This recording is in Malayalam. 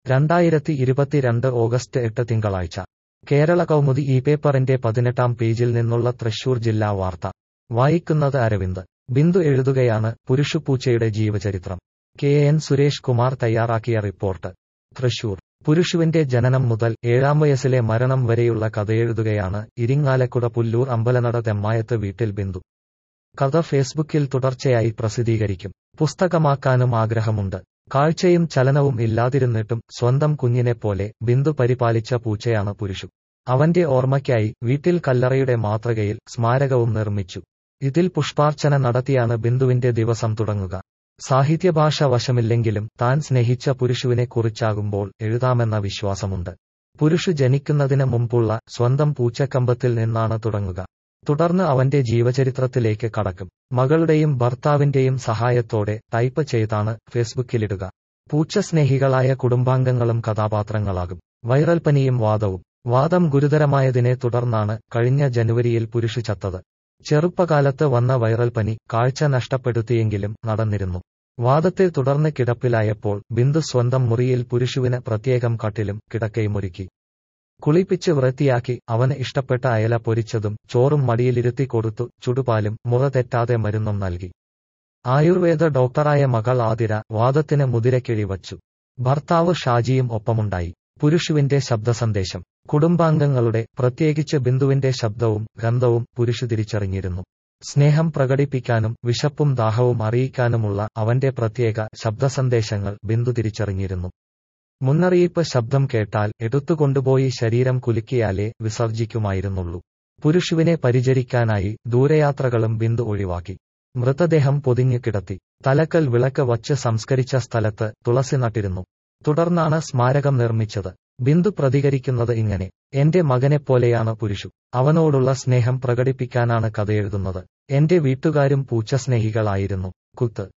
രണ്ടായിരത്തി ഇരുപത്തിരണ്ട് ഓഗസ്റ്റ് എട്ട് തിങ്കളാഴ്ച കേരള കൗമുദി ഈ പേപ്പറിന്റെ പതിനെട്ടാം പേജിൽ നിന്നുള്ള തൃശൂർ ജില്ലാ വാർത്ത വായിക്കുന്നത് അരവിന്ദ് ബിന്ദു എഴുതുകയാണ് പുരുഷുപൂച്ചയുടെ ജീവചരിത്രം കെ എൻ സുരേഷ് കുമാർ തയ്യാറാക്കിയ റിപ്പോർട്ട് തൃശൂർ പുരുഷുവിന്റെ ജനനം മുതൽ ഏഴാം വയസ്സിലെ മരണം വരെയുള്ള കഥയെഴുതുകയാണ് ഇരിങ്ങാലക്കുട പുല്ലൂർ അമ്പലനട തെമ്മായത്ത് വീട്ടിൽ ബിന്ദു കഥ ഫേസ്ബുക്കിൽ തുടർച്ചയായി പ്രസിദ്ധീകരിക്കും പുസ്തകമാക്കാനും ആഗ്രഹമുണ്ട് കാഴ്ചയും ചലനവും ഇല്ലാതിരുന്നിട്ടും സ്വന്തം കുഞ്ഞിനെപ്പോലെ ബിന്ദു പരിപാലിച്ച പൂച്ചയാണ് പുരുഷു അവന്റെ ഓർമ്മയ്ക്കായി വീട്ടിൽ കല്ലറയുടെ മാതൃകയിൽ സ്മാരകവും നിർമ്മിച്ചു ഇതിൽ പുഷ്പാർച്ചന നടത്തിയാണ് ബിന്ദുവിന്റെ ദിവസം തുടങ്ങുക സാഹിത്യഭാഷ വശമില്ലെങ്കിലും താൻ സ്നേഹിച്ച പുരുഷുവിനെ കുറിച്ചാകുമ്പോൾ എഴുതാമെന്ന വിശ്വാസമുണ്ട് പുരുഷു ജനിക്കുന്നതിന് മുമ്പുള്ള സ്വന്തം പൂച്ചക്കമ്പത്തിൽ നിന്നാണ് തുടങ്ങുക തുടർന്ന് അവന്റെ ജീവചരിത്രത്തിലേക്ക് കടക്കും മകളുടെയും ഭർത്താവിന്റെയും സഹായത്തോടെ ടൈപ്പ് ചെയ്താണ് ഫേസ്ബുക്കിലിടുക പൂച്ചസ്നേഹികളായ കുടുംബാംഗങ്ങളും കഥാപാത്രങ്ങളാകും വൈറൽ പനിയും വാദവും വാദം ഗുരുതരമായതിനെ തുടർന്നാണ് കഴിഞ്ഞ ജനുവരിയിൽ പുരുഷു ചത്തത് ചെറുപ്പകാലത്ത് വന്ന വൈറൽ പനി കാഴ്ച നഷ്ടപ്പെടുത്തിയെങ്കിലും നടന്നിരുന്നു വാദത്തെ തുടർന്ന് കിടപ്പിലായപ്പോൾ ബിന്ദു സ്വന്തം മുറിയിൽ പുരുഷുവിന് പ്രത്യേകം കട്ടിലും കിടക്കയുമൊരുക്കി കുളിപ്പിച്ച് വൃത്തിയാക്കി അവന് ഇഷ്ടപ്പെട്ട അയല പൊരിച്ചതും ചോറും മടിയിലിരുത്തി കൊടുത്തു ചുടുപാലും മുറ തെറ്റാതെ മരുന്നും നൽകി ആയുർവേദ ഡോക്ടറായ മകൾ ആതിര വാദത്തിന് മുതിരക്കിഴി വച്ചു ഭർത്താവ് ഷാജിയും ഒപ്പമുണ്ടായി പുരുഷുവിന്റെ ശബ്ദസന്ദേശം കുടുംബാംഗങ്ങളുടെ പ്രത്യേകിച്ച് ബിന്ദുവിന്റെ ശബ്ദവും ഗന്ധവും പുരുഷു തിരിച്ചറിഞ്ഞിരുന്നു സ്നേഹം പ്രകടിപ്പിക്കാനും വിശപ്പും ദാഹവും അറിയിക്കാനുമുള്ള അവന്റെ പ്രത്യേക ശബ്ദസന്ദേശങ്ങൾ ബിന്ദു തിരിച്ചറിഞ്ഞിരുന്നു മുന്നറിയിപ്പ് ശബ്ദം കേട്ടാൽ എടുത്തുകൊണ്ടുപോയി ശരീരം കുലുക്കിയാലേ വിസർജിക്കുമായിരുന്നുള്ളൂ പുരുഷുവിനെ പരിചരിക്കാനായി ദൂരയാത്രകളും ബിന്ദു ഒഴിവാക്കി മൃതദേഹം പൊതിഞ്ഞു കിടത്തി തലക്കൽ വിളക്ക് വച്ച് സംസ്കരിച്ച സ്ഥലത്ത് തുളസി നട്ടിരുന്നു തുടർന്നാണ് സ്മാരകം നിർമ്മിച്ചത് ബിന്ദു പ്രതികരിക്കുന്നത് ഇങ്ങനെ എന്റെ മകനെപ്പോലെയാണ് പുരുഷു അവനോടുള്ള സ്നേഹം പ്രകടിപ്പിക്കാനാണ് കഥയെഴുതുന്നത് എന്റെ വീട്ടുകാരും പൂച്ചസ്നേഹികളായിരുന്നു കുത്ത്